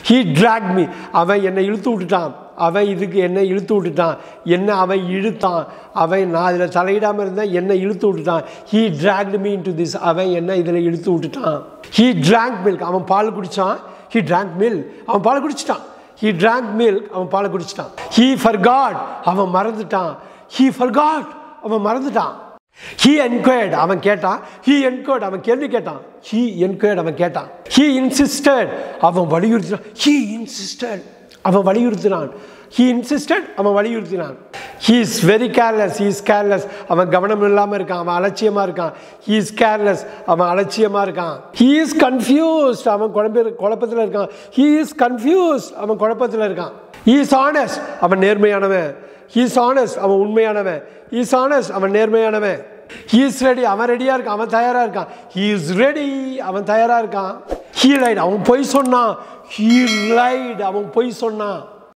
he drag me அவன் என்னை இழுத்து விட்டுட்டான் அவன் இதுக்கு என்னை இழுத்து விட்டுட்டான் என்ன அவன் இழுத்தான் அவன் நான் அதில் தலையிடாமல் இருந்தேன் என்னை இழுத்து விட்டுட்டான் he dragged me into this அவன் என்ன இதில் இழுத்து விட்டுட்டான் ஹீ drank milk அவன் பால் குடித்தான் ஹீ drank milk அவன் பால் குடிச்சிட்டான் ஹீ drank milk அவன் பால் குடிச்சிட்டான் ஹீ forgot அவன் மறந்துட்டான் ஹீ forgot அவன் மறந்துட்டான் ஹீ என்கொயர்ட் அவன் கேட்டான் ஹீ என்கொயர்ட் அவன் கேள்வி கேட்டான் ஹீ என்கொயர்ட் அவன் கேட்டான் ஹீ இன்சிஸ்டட் அவன் வலியுறுத்தினான் ஹீ இன்சிஸ்டட் அவன் வலியுறுத்தினான் ஹீ இன்சிஸ்டட் அவன் வலியுறுத்தினான் he is very careless he is careless அவன் கவனம் இல்லாமல் இருக்கான் அவன் அலட்சியமாக இருக்கான் ஹீ இஸ் கேர்லெஸ் அவன் அலட்சியமாக இருக்கான் ஹீ இஸ் கன்ஃபியூஸ்ட் அவன் குழப்ப குழப்பத்தில் இருக்கான் ஹீ இஸ் கன்ஃபியூஸ்ட் அவன் குழப்பத்தில் இருக்கான் ஹீ இஸ் ஆனஸ்ட் அவன் நேர்மையானவன் ஹீ இஸ் ஆனஸ்ட் அவன் உண்மையானவன் ஹீ இஸ் ஆனஸ்ட் அவன் நேர்மையானவன் ஹீ இஸ் ரெடி அவன் ரெடியாக இருக்கான் அவன் தயாராக இருக்கான் ஹீ இஸ் ரெடி அவன் தயாராக இருக்கான் ஹீ லைட் அவன் பொய் சொன்னான் ஹீ லைட் அவன் பொய் சொன்னான்